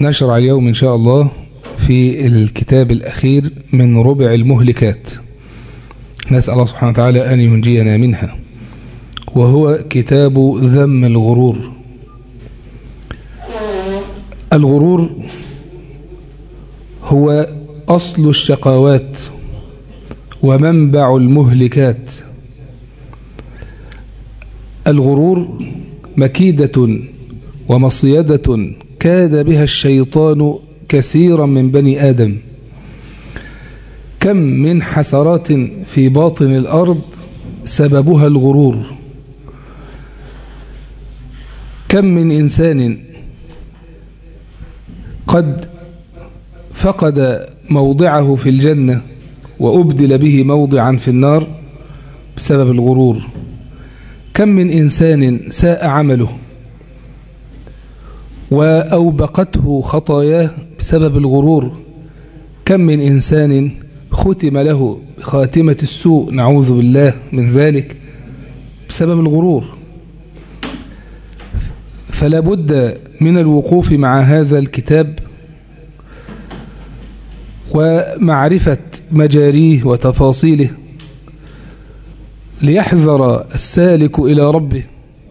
نشرع اليوم إن شاء الله في الكتاب الأخير من ربع المهلكات نسأل الله سبحانه وتعالى أن ينجينا منها وهو كتاب ذم الغرور الغرور هو أصل الشقاوات ومنبع المهلكات الغرور مكيدة ومصيدة كاد بها الشيطان كثيرا من بني آدم كم من حسرات في باطن الأرض سببها الغرور كم من إنسان قد فقد موضعه في الجنة وأبدل به موضعا في النار بسبب الغرور كم من إنسان ساء عمله وأوبقته خطاياه بسبب الغرور كم من إنسان ختم له بخاتمة السوء نعوذ بالله من ذلك بسبب الغرور فلا بد من الوقوف مع هذا الكتاب ومعرفة مجاريه وتفاصيله ليحذر السالك إلى ربه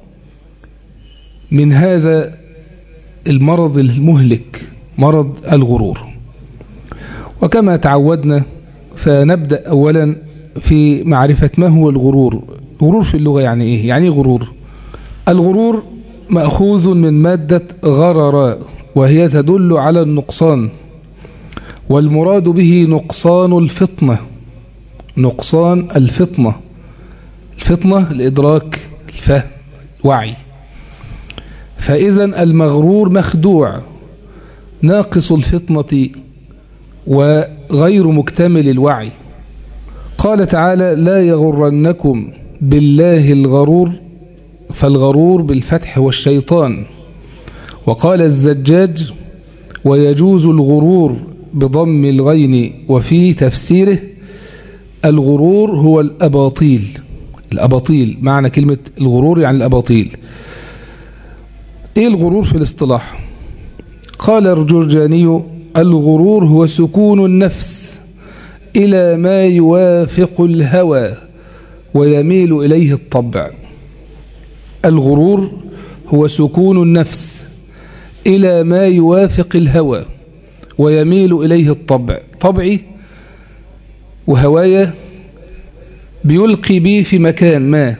من هذا المرض المهلك مرض الغرور وكما تعودنا فنبدأ أولا في معرفة ما هو الغرور غرور في اللغة يعني إيه؟ يعني غرور الغرور مأخوذ من مادة غرر وهي تدل على النقصان والمراد به نقصان الفطنة نقصان الفطنة الفطنة الإدراك الفهم وعي فإذا المغرور مخدوع ناقص الفطنة وغير مكتمل الوعي قال تعالى لا يغرنكم بالله الغرور فالغرور بالفتح والشيطان وقال الزجاج ويجوز الغرور بضم الغين وفي تفسيره الغرور هو الأباطيل الأباطيل معنى كلمة الغرور يعني الأباطيل إيه الغرور في الاصطلاح قال الجرجاني الغرور هو سكون النفس إلى ما يوافق الهوى ويميل إليه الطبع الغرور هو سكون النفس إلى ما يوافق الهوى ويميل إليه الطبع طبعي وهوايا بيلقي بي في مكان ما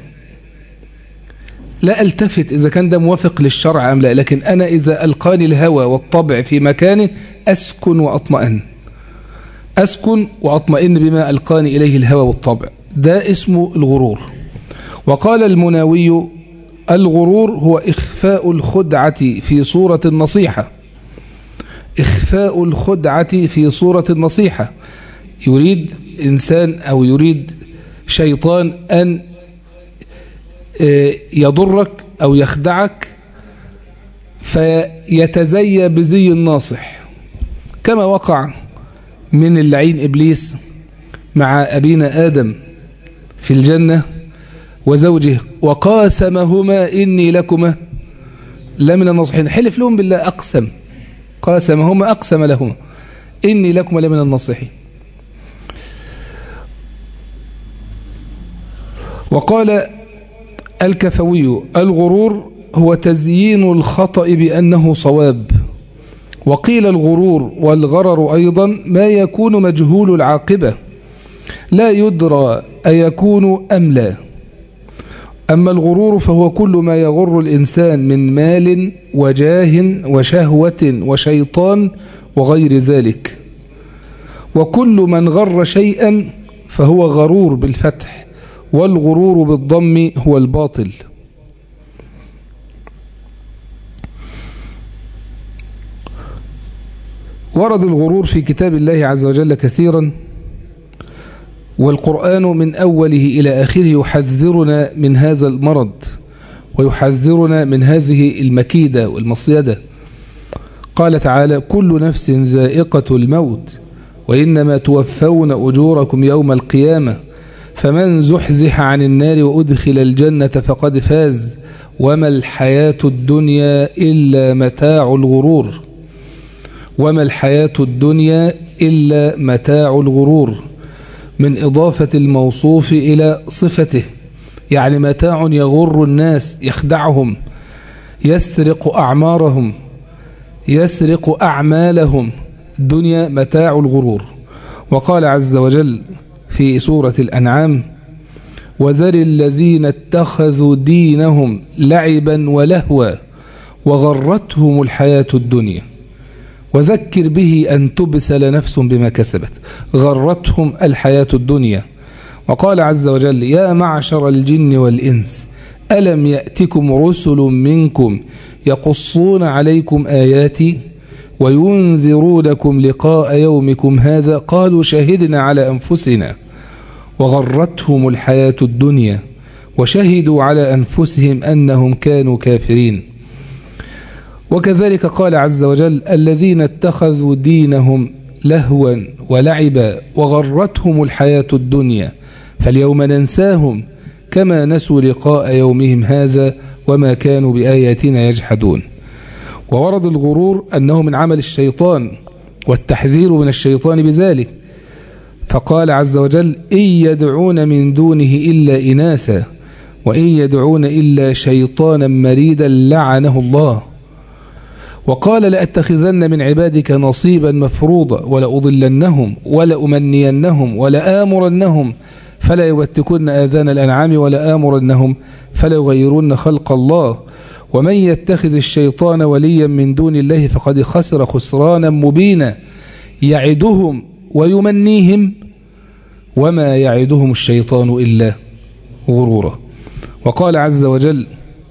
لا التفت إذا كان ده موافق للشرع أم لا لكن أنا إذا ألقاني الهوى والطبع في مكان أسكن وأطمئن أسكن وأطمئن بما ألقاني إليه الهوى والطبع ده اسمه الغرور وقال المناوي الغرور هو إخفاء الخدعة في صورة النصيحة إخفاء الخدعة في صورة النصيحة يريد إنسان أو يريد شيطان أن يضرك أو يخدعك فيتزي بزي الناصح كما وقع من اللعين إبليس مع أبينا آدم في الجنة وزوجه وقاسمهما إني لكما لمن الناصحين حلف لهم بالله أقسم قاسمهما أقسم لهما إني لكما لمن الناصحين وقال الكفوي الغرور هو تزيين الخطأ بأنه صواب وقيل الغرور والغرر أيضا ما يكون مجهول العاقبة لا يدرى أيكون أم لا أما الغرور فهو كل ما يغر الإنسان من مال وجاه وشهوة وشيطان وغير ذلك وكل من غر شيئا فهو غرور بالفتح والغرور بالضم هو الباطل ورد الغرور في كتاب الله عز وجل كثيرا والقرآن من أوله إلى آخره يحذرنا من هذا المرض ويحذرنا من هذه المكيدة والمصيدة قال تعالى كل نفس ذائقة الموت وإنما توفون أجوركم يوم القيامة فمن زحزح عن النار وأدخل الجنة فقد فاز وما الحياة الدنيا إلا متاع الغرور وما الحياة الدنيا إلا متاع الغرور من إضافة الموصوف إلى صفته يعني متاع يغر الناس يخدعهم يسرق أعمارهم يسرق أعمالهم الدنيا متاع الغرور وقال عز وجل في سورة الأنعام وذر الذين اتخذوا دينهم لعبا ولهوا وغرتهم الحياة الدنيا وذكر به أن تبسل نفس بما كسبت غرتهم الحياة الدنيا وقال عز وجل يا معشر الجن والإنس ألم يأتكم رسل منكم يقصون عليكم آياتي وينذرونكم لقاء يومكم هذا قالوا شهدنا على أنفسنا وغرتهم الحياة الدنيا وشهدوا على أنفسهم أنهم كانوا كافرين وكذلك قال عز وجل الذين اتخذوا دينهم لهوا ولعبا وغرتهم الحياة الدنيا فاليوم ننساهم كما نسوا لقاء يومهم هذا وما كانوا بآياتنا يجحدون وورد الغرور أنه من عمل الشيطان والتحذير من الشيطان بذلك فقال عز وجل إن يدعون من دونه إلا إناثا وإن يدعون إلا شيطانا مريدا لعنه الله وقال لأتخذن من عبادك نصيبا مفروضا ولأضلنهم ولأمنينهم ولآمرنهم فلا يوتكن آذان الأنعام ولآمرنهم فلا يغيرن خلق الله ومن يتخذ الشيطان وليا من دون الله فقد خسر خسرانا مبينا يعدهم ويمنيهم وما يعدهم الشيطان إلا غرورا وقال عز وجل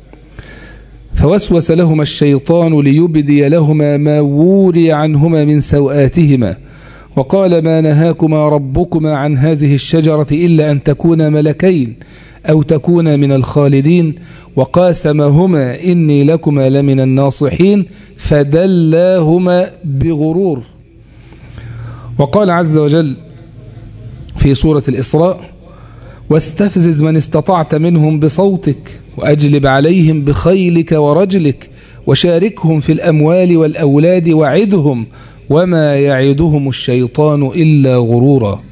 فوسوس لهما الشيطان ليبدي لهما ما وري عنهما من سوآتهما وقال ما نهاكما ربكما عن هذه الشجرة إلا أن تكونا ملكين أو تكونا من الخالدين وقاسمهما إني لكما لمن الناصحين فدلاهما بغرور وقال عز وجل في سورة الإسراء واستفزز من استطعت منهم بصوتك وأجلب عليهم بخيلك ورجلك وشاركهم في الأموال والأولاد وعدهم وما يعدهم الشيطان إلا غرورا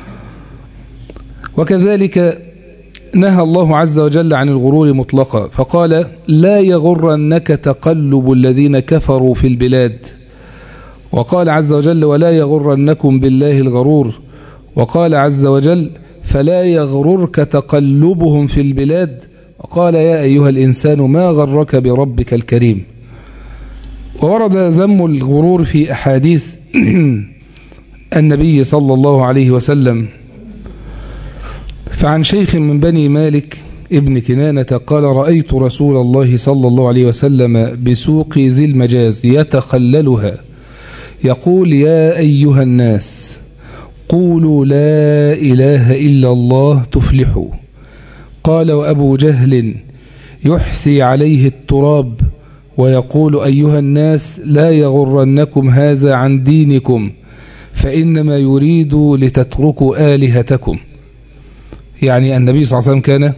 وكذلك نهى الله عز وجل عن الغرور مطلقا فقال لا يغرنك تقلب الذين كفروا في البلاد وقال عز وجل ولا يغرنكم بالله الغرور وقال عز وجل فلا يغررك تقلبهم في البلاد وقال يا أيها الإنسان ما غرك بربك الكريم وورد ذم الغرور في أحاديث النبي صلى الله عليه وسلم فعن شيخ من بني مالك ابن كنانة قال رأيت رسول الله صلى الله عليه وسلم بسوق ذي المجاز يتخللها يقول يا أيها الناس قولوا لا إله إلا الله تفلحوا قال وأبو جهل يحسي عليه التراب ويقول أيها الناس لا يغرنكم هذا عن دينكم فإنما يريد لتتركوا آلهتكم يعني النبي صلى الله عليه وسلم كان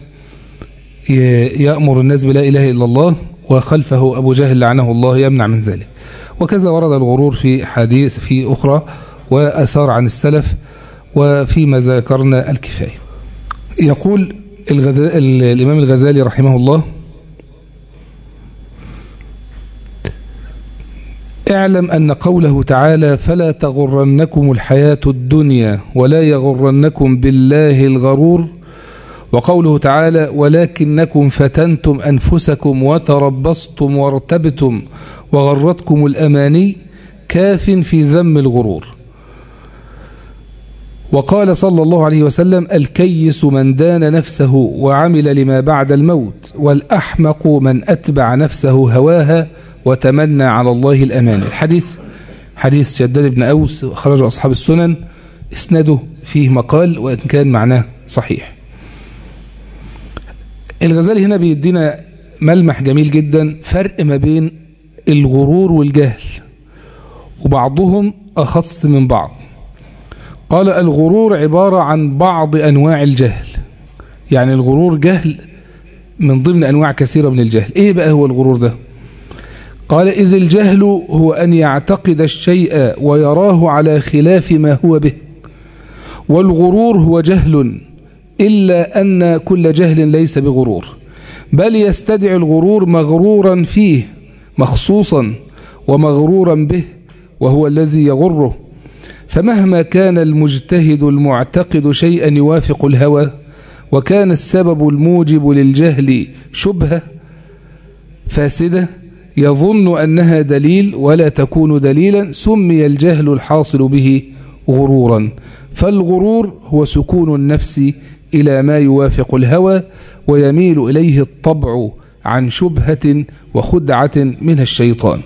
يأمر الناس بلا إله إلا الله وخلفه أبو جهل لعنه الله يمنع من ذلك وكذا ورد الغرور في حديث في أخرى وأثار عن السلف وفيما ذكرنا الكفاية يقول الإمام الغزالي رحمه الله اعلم أن قوله تعالى فلا تغرنكم الحياة الدنيا ولا يغرنكم بالله الغرور وقوله تعالى ولكنكم فتنتم أنفسكم وتربصتم وارتبتم وغرتكم الأماني كاف في ذم الغرور وقال صلى الله عليه وسلم الكيس من دان نفسه وعمل لما بعد الموت والأحمق من أتبع نفسه هواها وتمنى على الله الأمان الحديث حديث شداد بن أوس خرج أصحاب السنن اسنده فيه مقال وإن كان معناه صحيح الغزالي هنا بيدينا ملمح جميل جدا فرق ما بين الغرور والجهل وبعضهم أخص من بعض قال الغرور عبارة عن بعض أنواع الجهل يعني الغرور جهل من ضمن أنواع كثيرة من الجهل إيه بقى هو الغرور ده قال إذ الجهل هو أن يعتقد الشيء ويراه على خلاف ما هو به والغرور هو جهل إلا أن كل جهل ليس بغرور بل يستدعي الغرور مغرورا فيه مخصوصا ومغرورا به وهو الذي يغره فمهما كان المجتهد المعتقد شيئا يوافق الهوى وكان السبب الموجب للجهل شبهة فاسدة يظن أنها دليل ولا تكون دليلا سمي الجهل الحاصل به غرورا فالغرور هو سكون النفس إلى ما يوافق الهوى ويميل إليه الطبع عن شبهة وخدعة من الشيطان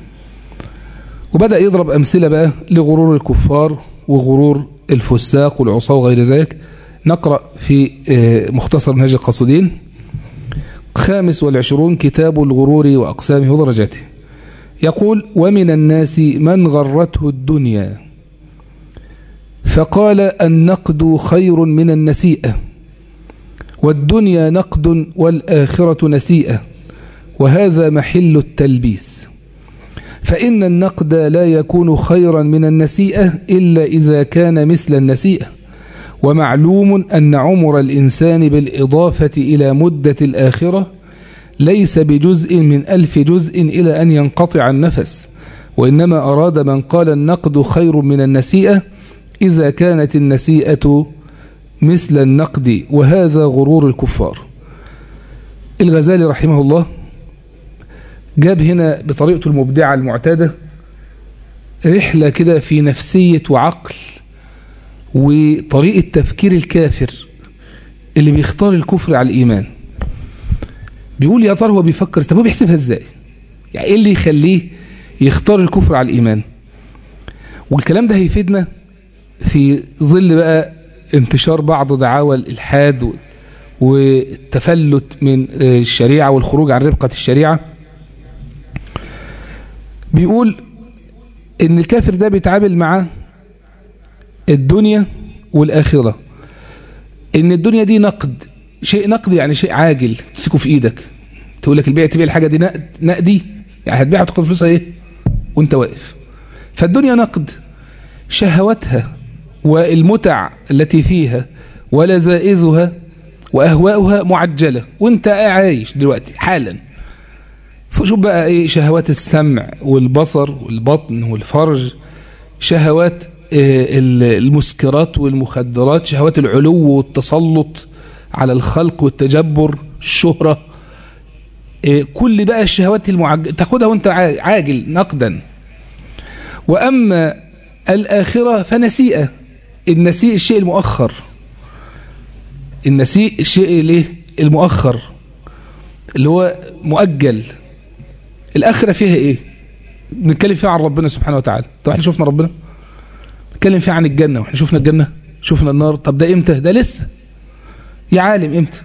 وبدأ يضرب أمثلة بقى لغرور الكفار وغرور الفساق والعصاة وغير ذلك نقرأ في مختصر منهج القصدين خامس والعشرون كتاب الغرور وأقسامه ودرجاته يقول ومن الناس من غرته الدنيا فقال النقد خير من النسيئة والدنيا نقد والآخرة نسيئة وهذا محل التلبيس فإن النقد لا يكون خيرا من النسيئة إلا إذا كان مثل النسيئة ومعلوم أن عمر الإنسان بالإضافة إلى مدة الآخرة ليس بجزء من ألف جزء إلى أن ينقطع النفس وإنما أراد من قال النقد خير من النسيئة إذا كانت النسيئة مثل النقد وهذا غرور الكفار الغزالي رحمه الله جاب هنا بطريقته المبدعة المعتادة رحلة كده في نفسية وعقل وطريقة تفكير الكافر اللي بيختار الكفر على الإيمان بيقول يا ترى هو بيفكر طب هو بيحسبها ازاي يعني ايه اللي يخليه يختار الكفر على الإيمان والكلام ده هيفيدنا في ظل بقى انتشار بعض دعاوى الإلحاد والتفلت من الشريعة والخروج عن ربقة الشريعة بيقول ان الكافر ده بيتعامل مع الدنيا والآخرة ان الدنيا دي نقد شيء نقد يعني شيء عاجل تمسكه في ايدك تقول لك البيع تبيع الحاجة دي نقد نقدي يعني هتبيعها وتاخد فلوسها ايه وانت واقف فالدنيا نقد شهواتها والمتع التي فيها ولذائذها وأهواؤها معجلة وانت عايش دلوقتي حالا فشوف بقى ايه شهوات السمع والبصر والبطن والفرج شهوات المسكرات والمخدرات شهوات العلو والتسلط على الخلق والتجبر الشهرة كل بقى الشهوات المعجلة تاخدها وانت عاجل نقدا وأما الآخرة فنسيئة النسيء الشيء المؤخر النسيء الشيء الايه المؤخر اللي هو مؤجل الآخرة فيها ايه نتكلم فيها عن ربنا سبحانه وتعالى طب احنا شفنا ربنا نتكلم فيها عن الجنة واحنا شفنا الجنة شفنا النار طب ده امتى ده لسه يا عالم امتى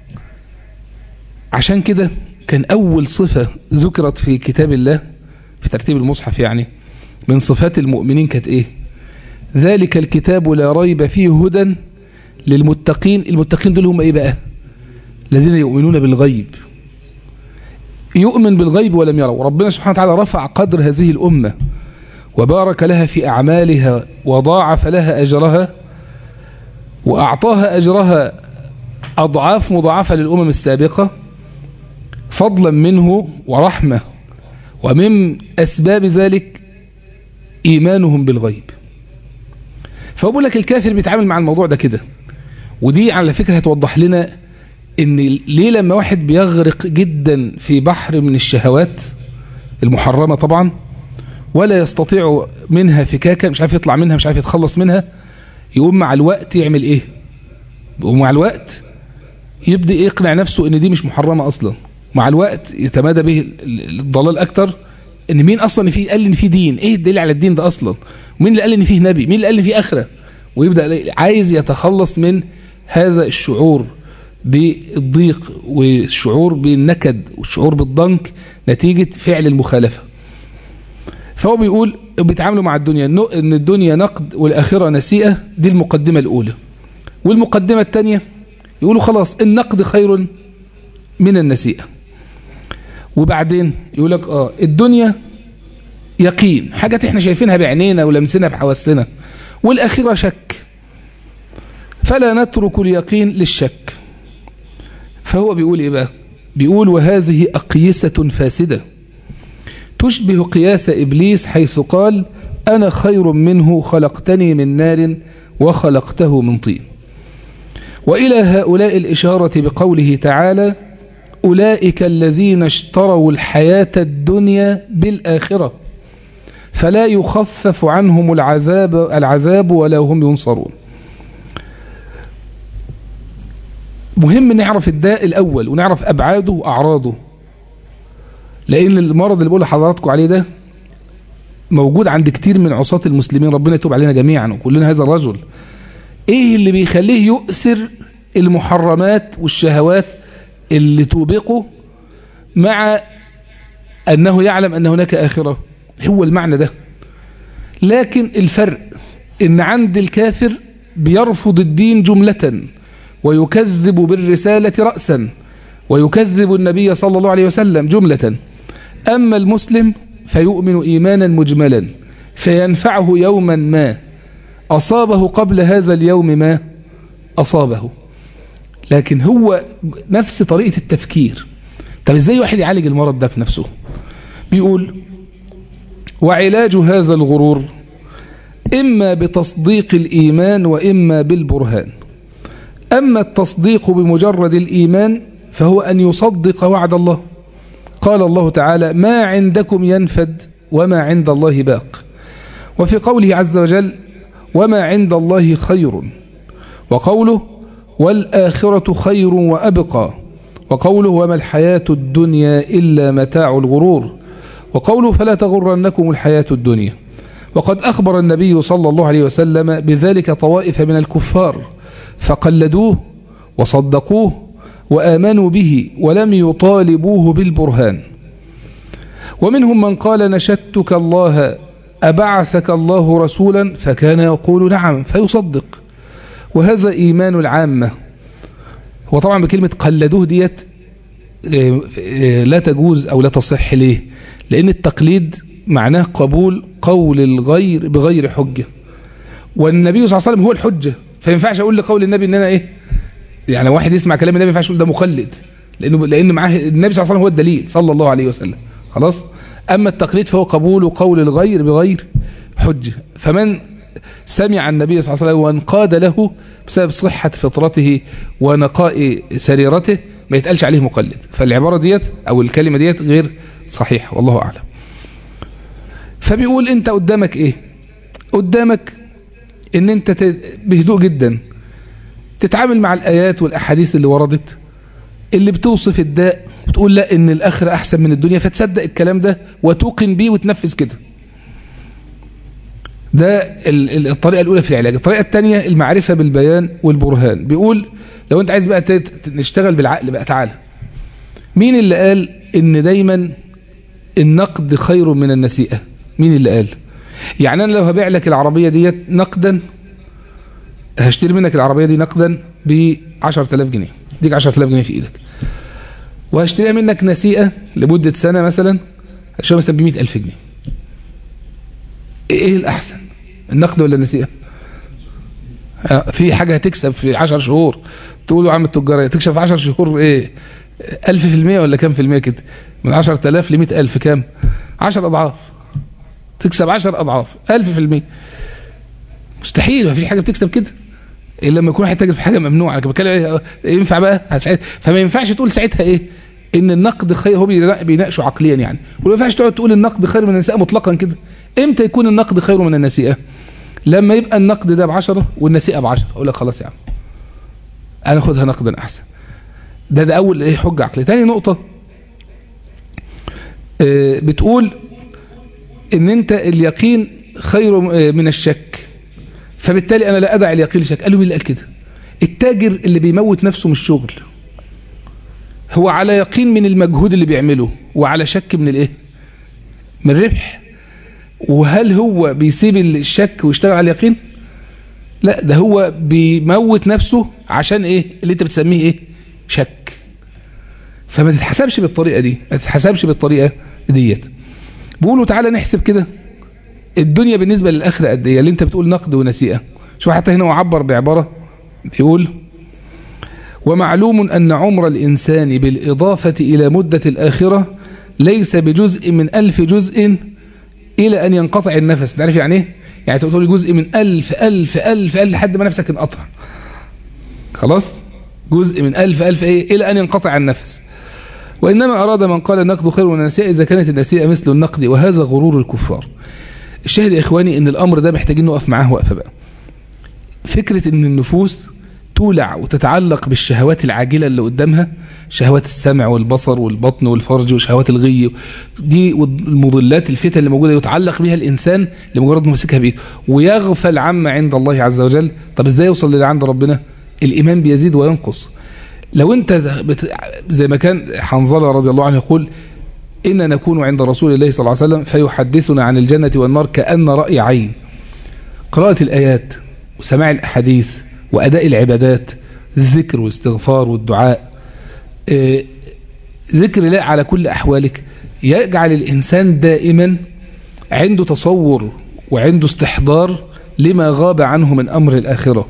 عشان كده كان أول صفة ذكرت في كتاب الله في ترتيب المصحف يعني من صفات المؤمنين كانت ايه ذلك الكتاب لا ريب فيه هدى للمتقين المتقين دول هم ايه بقى الذين يؤمنون بالغيب يؤمن بالغيب ولم يروا ربنا سبحانه وتعالى رفع قدر هذه الأمة وبارك لها في أعمالها وضاعف لها أجرها وأعطاها أجرها أضعاف مضاعفة للأمم السابقة فضلا منه ورحمة ومن أسباب ذلك إيمانهم بالغيب فأقول لك الكافر بيتعامل مع الموضوع ده كده ودي على فكرة هتوضح لنا ان ليه لما واحد بيغرق جدا في بحر من الشهوات المحرمة طبعا ولا يستطيع منها فكاكا مش عارف يطلع منها مش عارف يتخلص منها يقوم مع الوقت يعمل ايه ومع الوقت يبدأ يقنع نفسه ان دي مش محرمة اصلا مع الوقت يتمادى به الضلال اكتر ان مين اصلا في قال ان في دين ايه الدليل على الدين ده اصلا ومين اللي قال ان فيه نبي مين اللي قال ان فيه اخره ويبدا عايز يتخلص من هذا الشعور بالضيق والشعور بالنكد والشعور بالضنك نتيجة فعل المخالفة فهو بيقول بيتعاملوا مع الدنيا ان الدنيا نقد والآخرة نسيئة دي المقدمة الأولى والمقدمة الثانية يقولوا خلاص النقد خير من النسيئة وبعدين يقول لك اه الدنيا يقين حاجات احنا شايفينها بعينينا ولمسنا بحواسنا والأخيرة شك فلا نترك اليقين للشك فهو بيقول ايه بقى بيقول وهذه أقيسة فاسدة تشبه قياس إبليس حيث قال أنا خير منه خلقتني من نار وخلقته من طين وإلى هؤلاء الإشارة بقوله تعالى أولئك الذين اشتروا الحياة الدنيا بالآخرة فلا يخفف عنهم العذاب, العذاب ولا هم ينصرون مهم نعرف الداء الأول ونعرف أبعاده وأعراضه لأن المرض اللي بقول لحضراتكم عليه ده موجود عند كتير من عصاة المسلمين ربنا يتوب علينا جميعا وكلنا هذا الرجل ايه اللي بيخليه يؤثر المحرمات والشهوات اللي توبقه مع أنه يعلم أن هناك آخرة هو المعنى ده لكن الفرق ان عند الكافر بيرفض الدين جملة ويكذب بالرسالة رأسا ويكذب النبي صلى الله عليه وسلم جملة أما المسلم فيؤمن إيمانا مجملا فينفعه يوما ما أصابه قبل هذا اليوم ما أصابه لكن هو نفس طريقة التفكير طب ازاي واحد يعالج المرض ده في نفسه بيقول وعلاج هذا الغرور إما بتصديق الإيمان وإما بالبرهان أما التصديق بمجرد الإيمان فهو أن يصدق وعد الله قال الله تعالى ما عندكم ينفد وما عند الله باق وفي قوله عز وجل وما عند الله خير وقوله والآخرة خير وأبقى وقوله وما الحياة الدنيا إلا متاع الغرور وقوله فلا تغرنكم الحياة الدنيا وقد أخبر النبي صلى الله عليه وسلم بذلك طوائف من الكفار فقلدوه وصدقوه وآمنوا به ولم يطالبوه بالبرهان ومنهم من قال نشدتك الله أبعثك الله رسولا فكان يقول نعم فيصدق وهذا إيمان العامة وطبعا بكلمة قلدوه ديت لا تجوز أو لا تصح ليه لأن التقليد معناه قبول قول الغير بغير حجة والنبي صلى الله عليه وسلم هو الحجة فينفعش أقول لقول النبي إن أنا إيه يعني واحد يسمع كلام النبي ما ينفعش يقول ده مقلد لأنه لأن معاه النبي صلى الله عليه وسلم هو الدليل صلى الله عليه وسلم خلاص أما التقليد فهو قبول قول الغير بغير حجة فمن سمع النبي صلى الله عليه وسلم وانقاد له بسبب صحة فطرته ونقاء سريرته ما يتقالش عليه مقلد فالعبارة ديت أو الكلمة ديت غير صحيح والله أعلم فبيقول أنت قدامك إيه قدامك ان انت بهدوء جدا تتعامل مع الآيات والأحاديث اللي وردت اللي بتوصف الداء بتقول لا ان الآخرة أحسن من الدنيا فتصدق الكلام ده وتوقن بيه وتنفذ كده ده الطريقة الأولى في العلاج الطريقة الثانية المعرفة بالبيان والبرهان بيقول لو أنت عايز بقى نشتغل بالعقل بقى تعالى مين اللي قال إن دايما النقد خير من النسيئة مين اللي قال يعني أنا لو هبيع لك العربية ديت نقدا هشتري منك العربية دي نقدا ب 10000 جنيه ديك 10000 جنيه في إيدك وهشتريها منك نسيئة لمدة سنة مثلا هشتريها مثلا ب 100000 جنيه ايه الأحسن النقد ولا النسيئة في حاجة هتكسب في 10 شهور تقولوا عم التجارية تكسب في 10 شهور ايه ألف في المية ولا كام في المية كده من 10000 ل 100000 كام 10 أضعاف تكسب 10 أضعاف ألف في المية مستحيل ما فيش حاجة بتكسب كده إلا لما يكون واحد تاجر في حاجة ممنوعة لكن بتكلم ينفع بقى هسعيد فما ينفعش تقول ساعتها إيه إن النقد خير هو بيناقشوا عقليا يعني وما ينفعش تقعد تقول النقد خير من النساء مطلقا كده إمتى يكون النقد خير من النسيئة لما يبقى النقد ده بعشرة والنسيئة بعشرة أقول لك خلاص يا عم أنا أخدها نقدا أحسن ده ده أول إيه حجة عقلية تاني نقطة آه بتقول ان انت اليقين خير من الشك فبالتالي انا لا ادع اليقين للشك قالوا مين اللي قال كده التاجر اللي بيموت نفسه من الشغل هو على يقين من المجهود اللي بيعمله وعلى شك من الايه من الربح وهل هو بيسيب الشك ويشتغل على اليقين لا ده هو بيموت نفسه عشان ايه اللي انت بتسميه ايه شك فما تتحسبش بالطريقة دي ما تتحسبش بالطريقة ديت بيقولوا تعالى نحسب كده الدنيا بالنسبة للآخرة قد ايه اللي انت بتقول نقد ونسيئة شوف حتى هنا هو عبر بعبارة بيقول ومعلوم أن عمر الإنسان بالإضافة إلى مدة الآخرة ليس بجزء من ألف جزء إلى أن ينقطع النفس تعرف يعني ايه؟ يعني تقول جزء من ألف ألف ألف ألف لحد ما نفسك انقطع خلاص جزء من ألف ألف إيه إلى أن ينقطع النفس وإنما أراد من قال النقد خير من النسيئة إذا كانت النسيئة مثل النقد وهذا غرور الكفار الشاهد يا إخواني إن الأمر ده محتاجين نقف معاه وقفة بقى فكرة إن النفوس تولع وتتعلق بالشهوات العاجلة اللي قدامها شهوات السمع والبصر والبطن والفرج وشهوات الغي دي المضلات الفتن اللي موجودة يتعلق بها الإنسان لمجرد ماسكها بإيده ويغفل عما عند الله عز وجل طب إزاي يوصل للي عند ربنا الإيمان بيزيد وينقص لو أنت بت... زي ما كان حنظلة رضي الله عنه يقول إن نكون عند رسول الله صلى الله عليه وسلم فيحدثنا عن الجنة والنار كأن رأي عين قراءة الآيات وسماع الأحاديث وأداء العبادات الذكر والاستغفار والدعاء آه ذكر الله على كل أحوالك يجعل الإنسان دائما عنده تصور وعنده استحضار لما غاب عنه من أمر الآخرة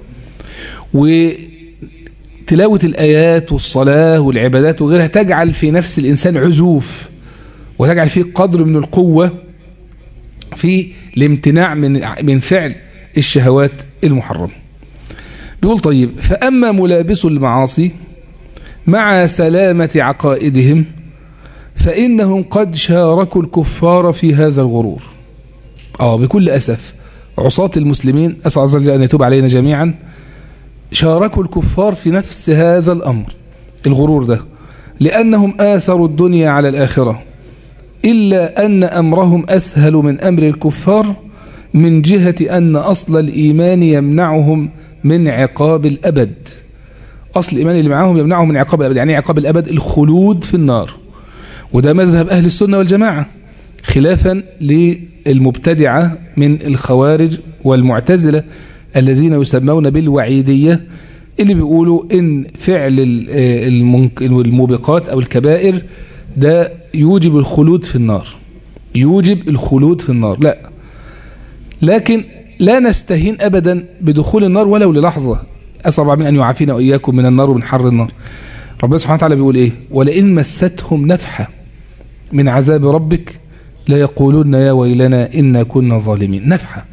وتلاوة الآيات والصلاة والعبادات وغيرها تجعل في نفس الإنسان عزوف وتجعل فيه قدر من القوة في الامتناع من من فعل الشهوات المحرمة بيقول طيب فأما ملابس المعاصي مع سلامة عقائدهم فإنهم قد شاركوا الكفار في هذا الغرور آه بكل أسف عصاة المسلمين أسأل الله عز وجل أن يتوب علينا جميعا شاركوا الكفار في نفس هذا الأمر الغرور ده لأنهم آثروا الدنيا على الآخرة إلا أن أمرهم أسهل من أمر الكفار من جهة أن أصل الإيمان يمنعهم من عقاب الأبد أصل الإيمان اللي معاهم يمنعهم من عقاب الأبد يعني عقاب الأبد الخلود في النار وده مذهب أهل السنة والجماعة خلافا للمبتدعة من الخوارج والمعتزلة الذين يسمون بالوعيدية اللي بيقولوا إن فعل الموبقات أو الكبائر ده يوجب الخلود في النار يوجب الخلود في النار لا لكن لا نستهين أبدا بدخول النار ولو للحظة أسأل الله أن يعافينا وإياكم من النار ومن حر النار ربنا سبحانه وتعالى بيقول إيه ولئن مستهم نفحة من عذاب ربك لا يقولون يا ويلنا إنا كنا ظالمين نفحة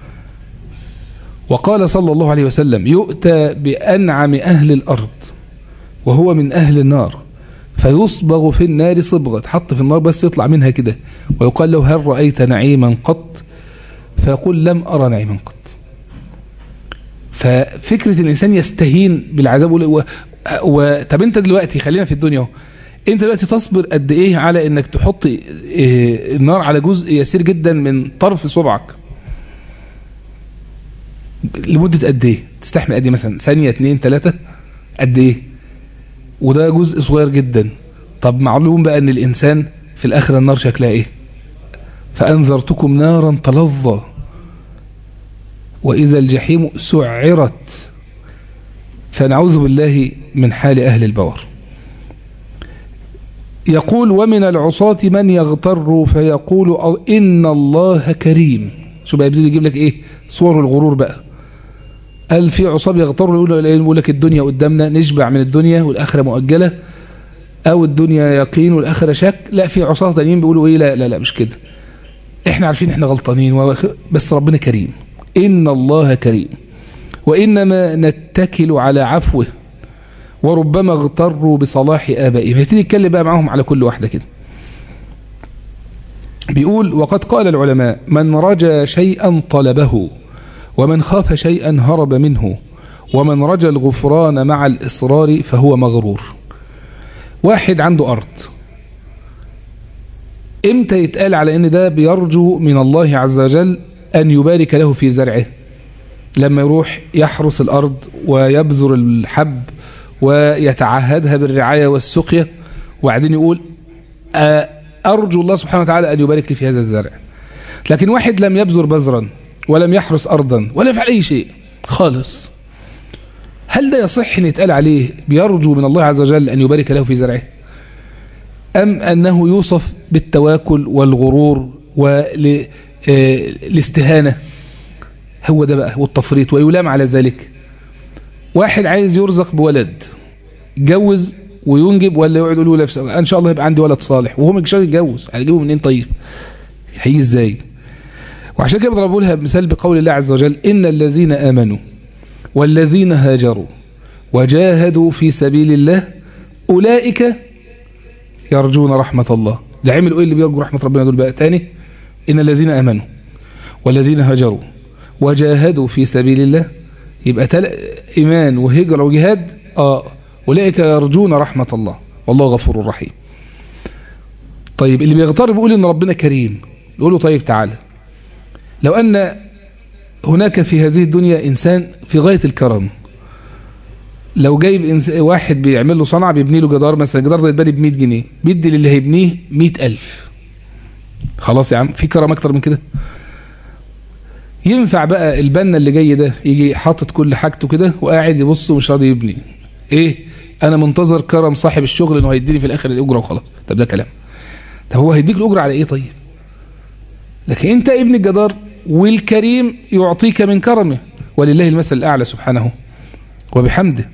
وقال صلى الله عليه وسلم يؤتى بأنعم أهل الأرض وهو من أهل النار فيصبغ في النار صبغة تحط في النار بس يطلع منها كده ويقال له هل رأيت نعيما قط فيقول لم أرى نعيما قط ففكرة الإنسان يستهين بالعذاب و... و... طب أنت دلوقتي خلينا في الدنيا اهو أنت دلوقتي تصبر قد إيه على إنك تحط إيه النار على جزء يسير جدا من طرف صبعك لمدة قد إيه تستحمل قد إيه مثلا ثانية اتنين تلاتة قد إيه وده جزء صغير جدا طب معلوم بقى ان الانسان في الاخر النار شكلها ايه فانذرتكم نارا تلظى واذا الجحيم سعرت فنعوذ بالله من حال اهل البور يقول ومن العصاة من يغتر فيقول إن الله كريم شو بقى يبتدي يجيب لك إيه صور الغرور بقى قال في عصاب يغتر يقول لك الدنيا قدامنا نشبع من الدنيا والآخرة مؤجلة أو الدنيا يقين والآخرة شك لا في عصاة تانيين بيقولوا إيه لا لا لا مش كده إحنا عارفين إحنا غلطانين بس ربنا كريم إن الله كريم وإنما نتكل على عفوه وربما اغتروا بصلاح آبائهم يبتدي يتكلم بقى معاهم على كل واحدة كده بيقول وقد قال العلماء من رجى شيئا طلبه ومن خاف شيئا هرب منه ومن رجى الغفران مع الإصرار فهو مغرور واحد عنده أرض امتى يتقال على ان ده بيرجو من الله عز وجل أن يبارك له في زرعه لما يروح يحرس الأرض ويبذر الحب ويتعهدها بالرعاية والسقيا وبعدين يقول أرجو الله سبحانه وتعالى أن يبارك لي في هذا الزرع لكن واحد لم يبذر بذرا ولم يحرس أرضا ولا يفعل أي شيء خالص هل ده يصح أن يتقال عليه بيرجو من الله عز وجل أن يبارك له في زرعه أم أنه يوصف بالتواكل والغرور والاستهانة هو ده بقى والتفريط ويلام على ذلك واحد عايز يرزق بولد يتجوز وينجب ولا يقعد يقول له ان شاء الله يبقى عندي ولد صالح وهو مش يتجوز هيجيبه منين طيب هيجي ازاي وعشان كده بضربوا لها مثال بقول الله عز وجل ان الذين امنوا والذين هاجروا وجاهدوا في سبيل الله اولئك يرجون رحمه الله ده عملوا ايه اللي بيرجوا رحمه ربنا دول بقى تاني ان الذين امنوا والذين هاجروا وجاهدوا في سبيل الله يبقى تل... ايمان وهجره وجهاد اه أولئك يرجون رحمة الله والله غفور رحيم طيب اللي بيغتر بيقول إن ربنا كريم يقول له طيب تعالى لو أن هناك في هذه الدنيا إنسان في غاية الكرم لو جايب إنس... واحد بيعمل له صنعة بيبني له جدار مثلا الجدار ده يتبني ب 100 جنيه بيدي للي هيبنيه 100000 خلاص يا عم في كرم أكتر من كده ينفع بقى البنا اللي جاي ده يجي حاطط كل حاجته كده وقاعد يبص ومش راضي يبني ايه انا منتظر كرم صاحب الشغل انه هيديني في الاخر الاجره وخلاص طب ده كلام طب هو هيديك الاجره على ايه طيب لكن انت ابن الجدار والكريم يعطيك من كرمه ولله المثل الاعلى سبحانه وبحمده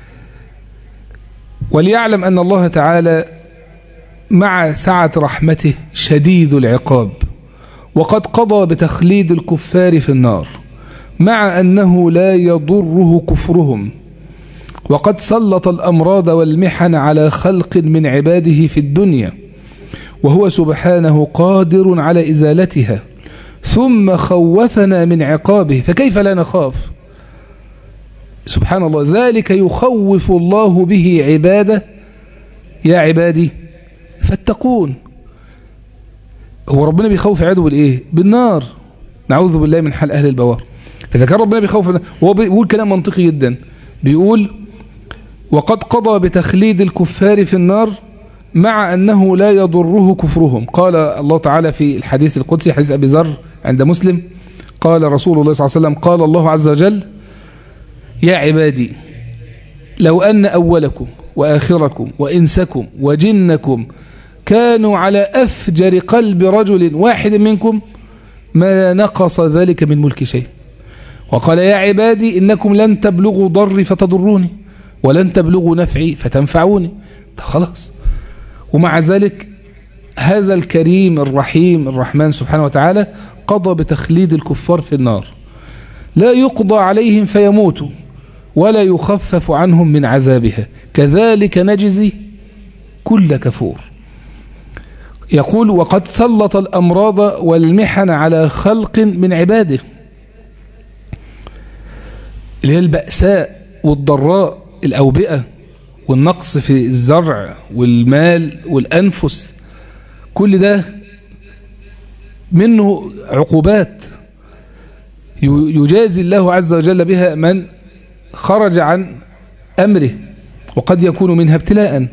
وليعلم ان الله تعالى مع سعة رحمته شديد العقاب وقد قضى بتخليد الكفار في النار مع أنه لا يضره كفرهم وقد سلط الأمراض والمحن على خلق من عباده في الدنيا وهو سبحانه قادر على إزالتها ثم خوفنا من عقابه فكيف لا نخاف سبحان الله ذلك يخوف الله به عباده يا عبادي فاتقون هو ربنا بيخوف عباده بالايه بالنار نعوذ بالله من حال اهل البوار فاذا كان ربنا بيخوف هو بيقول كلام منطقي جدا بيقول وقد قضى بتخليد الكفار في النار مع أنه لا يضره كفرهم قال الله تعالى في الحديث القدسي حديث أبي ذر عند مسلم قال رسول الله صلى الله عليه وسلم قال الله عز وجل يا عبادي لو أن أولكم وآخركم وإنسكم وجنكم كانوا على أفجر قلب رجل واحد منكم ما نقص ذلك من ملك شيء وقال يا عبادي إنكم لن تبلغوا ضري فتضروني ولن تبلغوا نفعي فتنفعوني خلاص ومع ذلك هذا الكريم الرحيم الرحمن سبحانه وتعالى قضى بتخليد الكفار في النار لا يقضى عليهم فيموتوا ولا يخفف عنهم من عذابها كذلك نجزي كل كفور يقول وقد سلط الأمراض والمحن على خلق من عباده اللي هي البأساء والضراء الأوبئة والنقص في الزرع والمال والأنفس كل ده منه عقوبات يجازي الله عز وجل بها من خرج عن أمره وقد يكون منها ابتلاء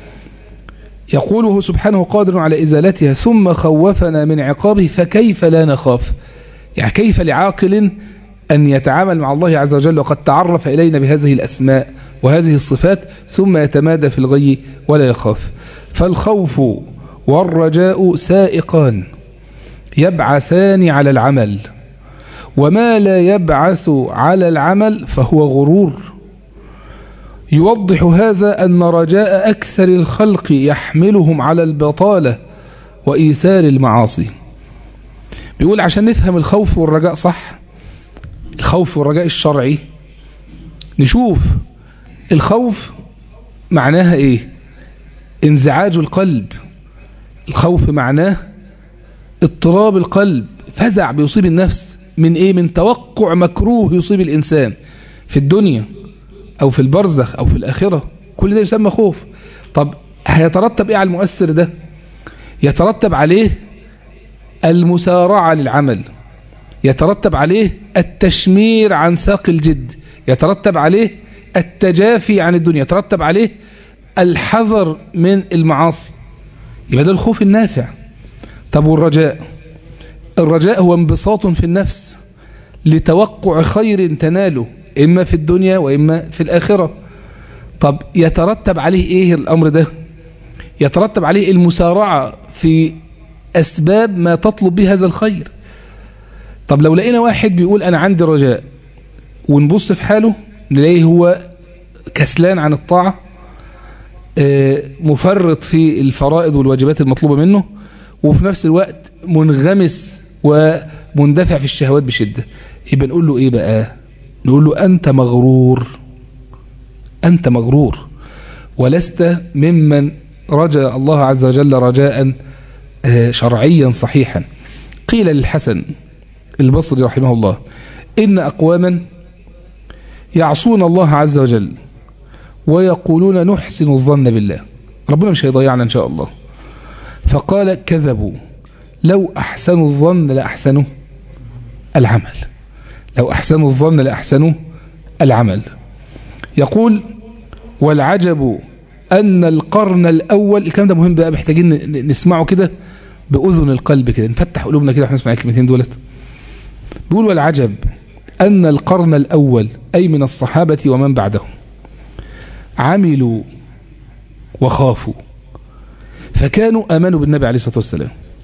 يقوله سبحانه قادر على إزالتها ثم خوفنا من عقابه فكيف لا نخاف يعني كيف لعاقل أن يتعامل مع الله عز وجل وقد تعرف إلينا بهذه الأسماء وهذه الصفات ثم يتمادى في الغي ولا يخاف فالخوف والرجاء سائقان يبعثان على العمل وما لا يبعث على العمل فهو غرور يوضح هذا أن رجاء أكثر الخلق يحملهم على البطالة وإيثار المعاصي بيقول عشان نفهم الخوف والرجاء صح الخوف والرجاء الشرعي نشوف الخوف معناها ايه انزعاج القلب الخوف معناه اضطراب القلب فزع بيصيب النفس من ايه من توقع مكروه يصيب الانسان في الدنيا او في البرزخ او في الاخرة كل ده يسمى خوف طب هيترتب ايه على المؤثر ده يترتب عليه المسارعة للعمل يترتب عليه التشمير عن ساق الجد يترتب عليه التجافي عن الدنيا يترتب عليه الحذر من المعاصي يبقى ده الخوف النافع طب والرجاء الرجاء هو انبساط في النفس لتوقع خير تناله إما في الدنيا وإما في الآخرة طب يترتب عليه إيه الأمر ده يترتب عليه المسارعة في أسباب ما تطلب به هذا الخير طب لو لقينا واحد بيقول أنا عندي رجاء ونبص في حاله نلاقيه هو كسلان عن الطاعة مفرط في الفرائض والواجبات المطلوبة منه وفي نفس الوقت منغمس ومندفع في الشهوات بشدة يبقى نقول له ايه بقى نقول له انت مغرور انت مغرور ولست ممن رجا الله عز وجل رجاء شرعيا صحيحا قيل للحسن البصري رحمه الله إن أقواما يعصون الله عز وجل ويقولون نحسن الظن بالله ربنا مش هيضيعنا إن شاء الله فقال كذبوا لو أحسنوا الظن لأحسنوا العمل لو أحسنوا الظن لأحسنوا العمل يقول والعجب أن القرن الأول الكلام ده مهم بقى محتاجين نسمعه كده بأذن القلب كده نفتح قلوبنا كده واحنا نسمع الكلمتين دولت بيقول والعجب أن القرن الأول أي من الصحابة ومن بعدهم عملوا وخافوا فكانوا آمنوا بالنبي عليه الصلاة والسلام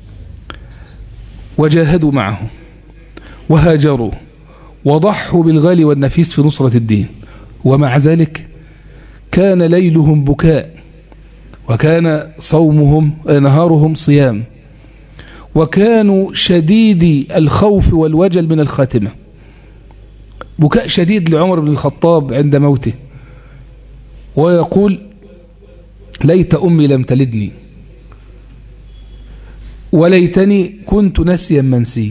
وجاهدوا معه وهاجروا وضحوا بالغالي والنفيس في نصرة الدين ومع ذلك كان ليلهم بكاء وكان صومهم نهارهم صيام وكانوا شديدي الخوف والوجل من الخاتمة بكاء شديد لعمر بن الخطاب عند موته ويقول ليت أمي لم تلدني وليتني كنت نسيا منسي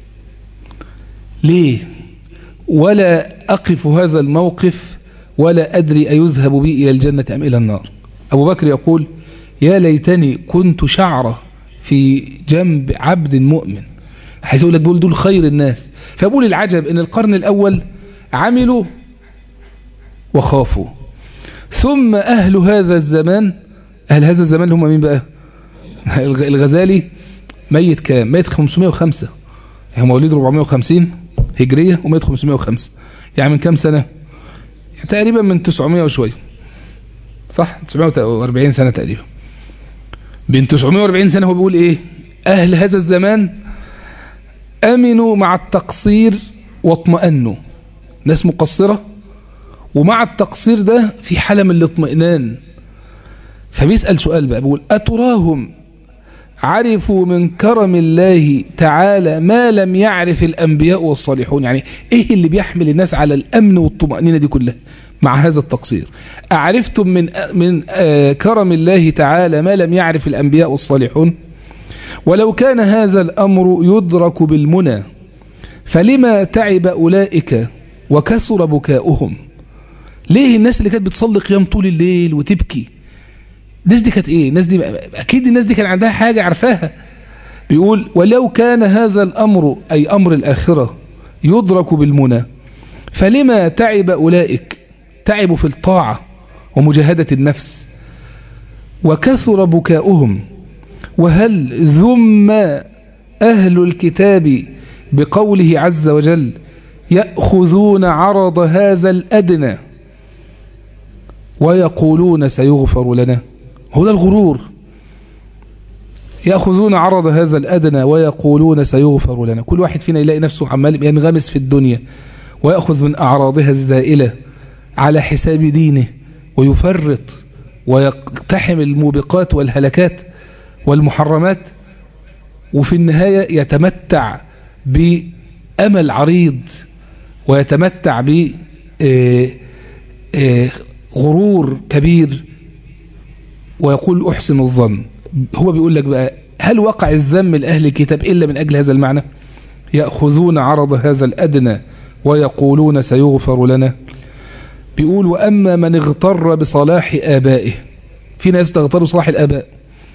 ليه ولا أقف هذا الموقف ولا أدري أيذهب بي إلى الجنة أم إلى النار أبو بكر يقول يا ليتني كنت شعرة في جنب عبد مؤمن حيث يقول لك بيقول دول خير الناس فبقول العجب ان القرن الأول عملوا وخافوا ثم أهل هذا الزمان أهل هذا الزمان هم مين بقى الغزالي ميت كام ميت 505 يعني مواليد 450 هجرية وميت 505 يعني من كام سنة يعني تقريبا من 900 وشوية صح 940 سنة تقريبا بين 940 سنة هو بيقول ايه اهل هذا الزمان امنوا مع التقصير واطمأنوا ناس مقصرة ومع التقصير ده في حالة من الاطمئنان فبيسأل سؤال بقى بيقول أتراهم عرفوا من كرم الله تعالى ما لم يعرف الأنبياء والصالحون يعني إيه اللي بيحمل الناس على الأمن والطمأنينة دي كلها مع هذا التقصير أعرفتم من من كرم الله تعالى ما لم يعرف الأنبياء والصالحون ولو كان هذا الأمر يدرك بالمنى فلما تعب أولئك وكثر بكاؤهم ليه الناس اللي كانت بتصلي قيام طول الليل وتبكي الناس دي كانت ايه الناس دي اكيد الناس دي كان عندها حاجة عرفاها بيقول ولو كان هذا الأمر أي أمر الآخرة يدرك بالمنى فلما تعب أولئك تعبوا في الطاعة ومجاهدة النفس وكثر بكاؤهم وهل ذم أهل الكتاب بقوله عز وجل يأخذون عرض هذا الأدنى ويقولون سيغفر لنا هو ده الغرور يأخذون عرض هذا الأدنى ويقولون سيغفر لنا كل واحد فينا يلاقي نفسه عمال ينغمس في الدنيا ويأخذ من أعراضها الزائلة على حساب دينه ويفرط ويقتحم الموبقات والهلكات والمحرمات وفي النهاية يتمتع بأمل عريض ويتمتع ب غرور كبير ويقول أحسن الظن هو بيقول لك بقى هل وقع الذم لأهل الكتاب إلا من أجل هذا المعنى يأخذون عرض هذا الأدنى ويقولون سيغفر لنا بيقول وأما من اغتر بصلاح آبائه في ناس تغتر بصلاح الآباء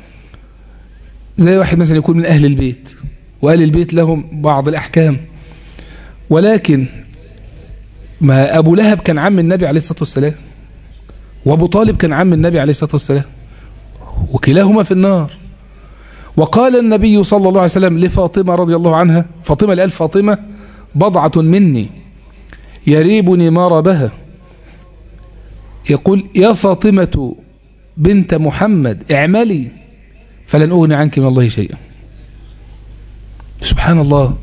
زي واحد مثلا يكون من أهل البيت وأهل البيت لهم بعض الأحكام ولكن ما أبو لهب كان عم النبي عليه الصلاة والسلام وأبو طالب كان عم النبي عليه الصلاة والسلام وكلاهما في النار وقال النبي صلى الله عليه وسلم لفاطمة رضي الله عنها فاطمة لقال فاطمة بضعة مني يريبني ما ربها يقول يا فاطمة بنت محمد اعملي فلن أغني عنك من الله شيئا سبحان الله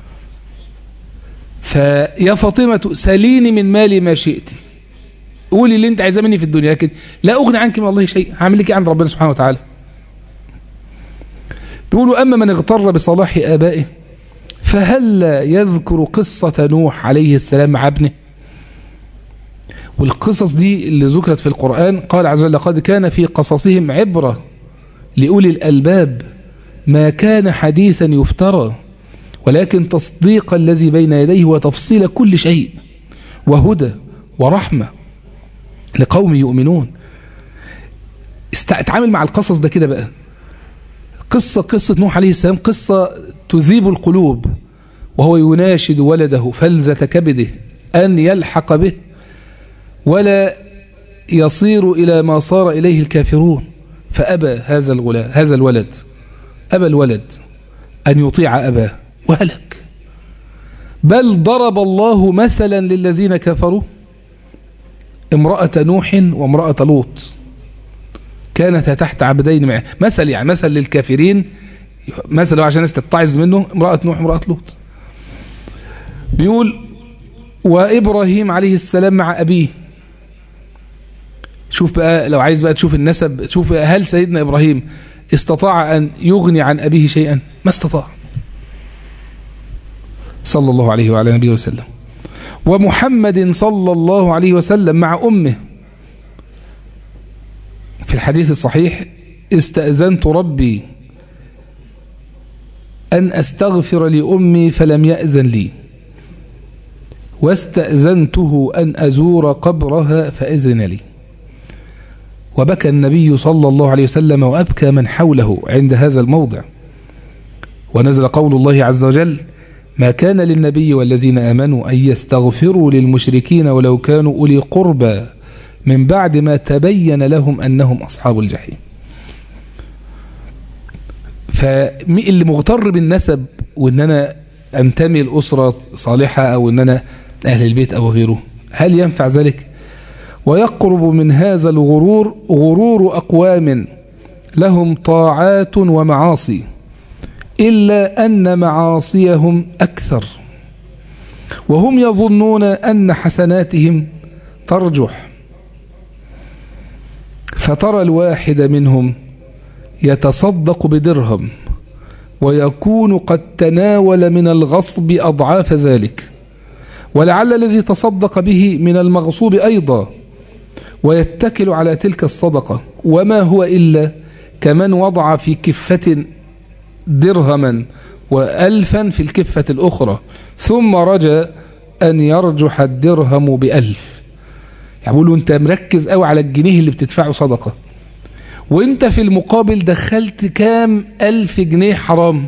فيا فاطمة سليني من مالي ما شئت قولي اللي انت عايزاه مني في الدنيا لكن لا أغني عنك من الله شيء هعمل لك عند ربنا سبحانه وتعالى بيقولوا أما من اغتر بصلاح آبائه فهل يذكر قصة نوح عليه السلام مع ابنه والقصص دي اللي ذكرت في القرآن قال عز وجل لقد كان في قصصهم عبرة لأولي الألباب ما كان حديثا يفترى ولكن تصديق الذي بين يديه وتفصيل كل شيء وهدى ورحمة لقوم يؤمنون اتعامل مع القصص ده كده بقى قصة قصة نوح عليه السلام قصة تذيب القلوب وهو يناشد ولده فلذة كبده أن يلحق به ولا يصير إلى ما صار إليه الكافرون فأبى هذا الغلام هذا الولد أبى الولد أن يطيع أباه وهلك بل ضرب الله مثلا للذين كفروا امرأة نوح وامرأة لوط كانتا تحت عبدين معه مثل يعني مثل للكافرين مثل عشان الناس تتعظ منه امرأة نوح وامرأة لوط بيقول وإبراهيم عليه السلام مع أبيه شوف بقى لو عايز بقى تشوف النسب شوف هل سيدنا إبراهيم استطاع أن يغني عن أبيه شيئا ما استطاع صلى الله عليه وعلى نبيه وسلم ومحمد صلى الله عليه وسلم مع أمه في الحديث الصحيح استأذنت ربي أن أستغفر لأمي فلم يأذن لي واستأذنته أن أزور قبرها فأذن لي وبكى النبي صلى الله عليه وسلم وأبكى من حوله عند هذا الموضع ونزل قول الله عز وجل ما كان للنبي والذين آمنوا أن يستغفروا للمشركين ولو كانوا أولي قربى من بعد ما تبين لهم أنهم أصحاب الجحيم فاللي مغتر بالنسب وان انا انتمي لأسرة صالحة او ان انا اهل البيت او غيره هل ينفع ذلك ويقرب من هذا الغرور غرور اقوام لهم طاعات ومعاصي إلا أن معاصيهم أكثر وهم يظنون أن حسناتهم ترجح فترى الواحد منهم يتصدق بدرهم ويكون قد تناول من الغصب أضعاف ذلك ولعل الذي تصدق به من المغصوب أيضا ويتكل على تلك الصدقة وما هو إلا كمن وضع في كفة درهما وألفا في الكفة الأخرى ثم رجى أن يرجح الدرهم بألف يعني بيقولوا أنت مركز قوي على الجنيه اللي بتدفعه صدقة وانت في المقابل دخلت كام ألف جنيه حرام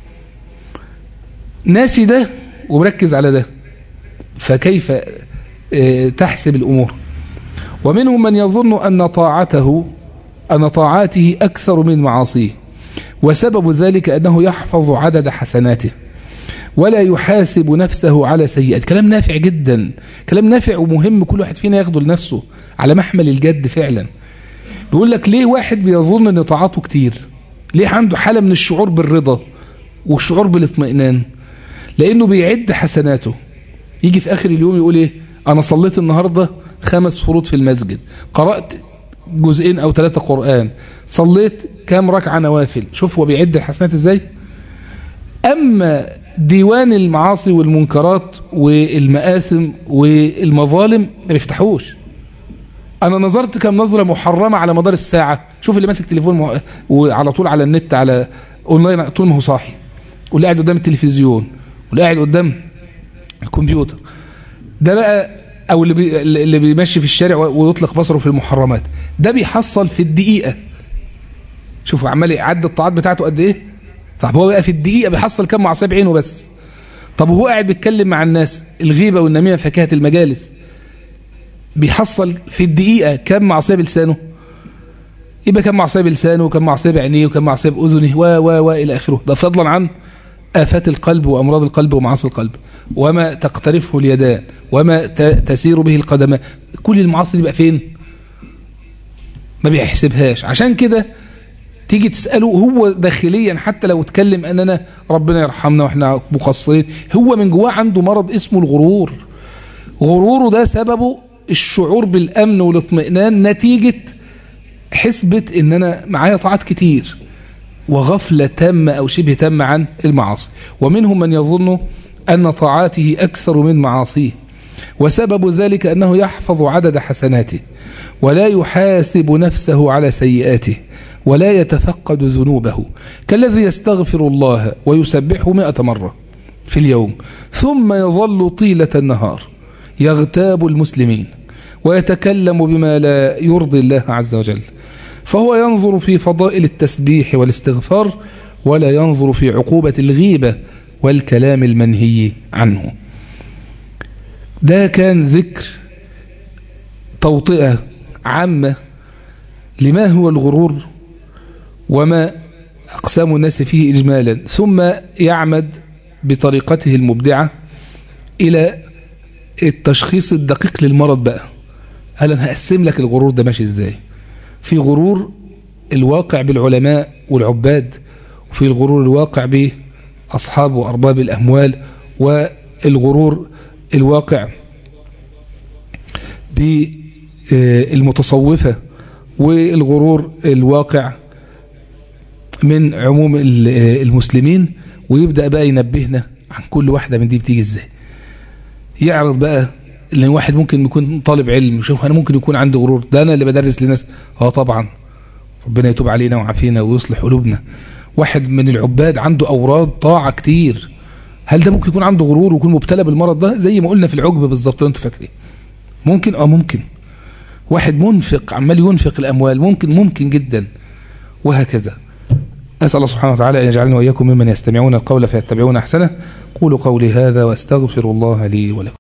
ناسي ده ومركز على ده فكيف تحسب الأمور ومنهم من يظن أن طاعته أن طاعاته أكثر من معاصيه وسبب ذلك أنه يحفظ عدد حسناته ولا يحاسب نفسه على سيئات كلام نافع جدا كلام نافع ومهم كل واحد فينا ياخده لنفسه على محمل الجد فعلا بيقول لك ليه واحد بيظن ان طاعاته كتير ليه عنده حالة من الشعور بالرضا والشعور بالاطمئنان لانه بيعد حسناته يجي في اخر اليوم يقول ايه انا صليت النهاردة خمس فروض في المسجد قرأت جزئين او ثلاثة قرآن صليت كام ركعة نوافل شوف هو بيعد الحسنات ازاي اما ديوان المعاصي والمنكرات والمآثم والمظالم ما بيفتحوش انا نظرت كم نظرة محرمة على مدار الساعة شوف اللي ماسك تليفون مح... وعلى طول على النت على اونلاين طول ما هو صاحي واللي قاعد قدام التلفزيون واللي قاعد قدام الكمبيوتر ده بقى او اللي بي... اللي بيمشي في الشارع ويطلق بصره في المحرمات ده بيحصل في الدقيقة شوفوا عمال يعد الطاعات بتاعته قد ايه طب هو بقى في الدقيقة بيحصل كم معصية بعينه بس طب وهو قاعد بيتكلم مع الناس الغيبة والنميمة فكاهة المجالس بيحصل في الدقيقة كم معصية بلسانه يبقى كم معصية بلسانه وكم معصية بعينيه وكم معصية بأذنه و و و إلى آخره ده فضلا عن آفات القلب وأمراض القلب ومعاصي القلب وما تقترفه اليدان وما تسير به القدمان كل المعاصي دي بقى فين ما بيحسبهاش عشان كده تيجي تسأله هو داخليا حتى لو اتكلم أننا ربنا يرحمنا وإحنا مقصرين هو من جواه عنده مرض اسمه الغرور غروره ده سببه الشعور بالأمن والاطمئنان نتيجة حسبة ان انا معايا طاعات كتير وغفلة تامة او شبه تامة عن المعاصي ومنهم من يظن ان طاعاته اكثر من معاصيه وسبب ذلك انه يحفظ عدد حسناته ولا يحاسب نفسه على سيئاته ولا يتفقد ذنوبه كالذي يستغفر الله ويسبحه مئة مرة في اليوم ثم يظل طيلة النهار يغتاب المسلمين ويتكلم بما لا يرضي الله عز وجل فهو ينظر في فضائل التسبيح والاستغفار ولا ينظر في عقوبة الغيبة والكلام المنهي عنه ده كان ذكر توطئة عامة لما هو الغرور وما أقسام الناس فيه إجمالا ثم يعمد بطريقته المبدعة إلى التشخيص الدقيق للمرض بقى هل أنا هقسم لك الغرور ده ماشي إزاي في غرور الواقع بالعلماء والعباد وفي الغرور الواقع بأصحاب وأرباب الأموال والغرور الواقع بالمتصوفة والغرور الواقع من عموم المسلمين ويبدأ بقى ينبهنا عن كل واحدة من دي بتيجي ازاي يعرض بقى لان واحد ممكن يكون طالب علم يشوف انا ممكن يكون عندي غرور ده انا اللي بدرس لناس اه طبعا ربنا يتوب علينا ويعافينا ويصلح قلوبنا واحد من العباد عنده اوراد طاعه كتير هل ده ممكن يكون عنده غرور ويكون مبتلى بالمرض ده زي ما قلنا في العجب بالظبط انتوا فاكرين ممكن اه ممكن واحد منفق عمال ينفق الاموال ممكن ممكن جدا وهكذا أسأل الله سبحانه وتعالى أن يجعلنا وإياكم ممن يستمعون القول فيتبعون أحسنه قولوا قولي هذا وأستغفر الله لي ولكم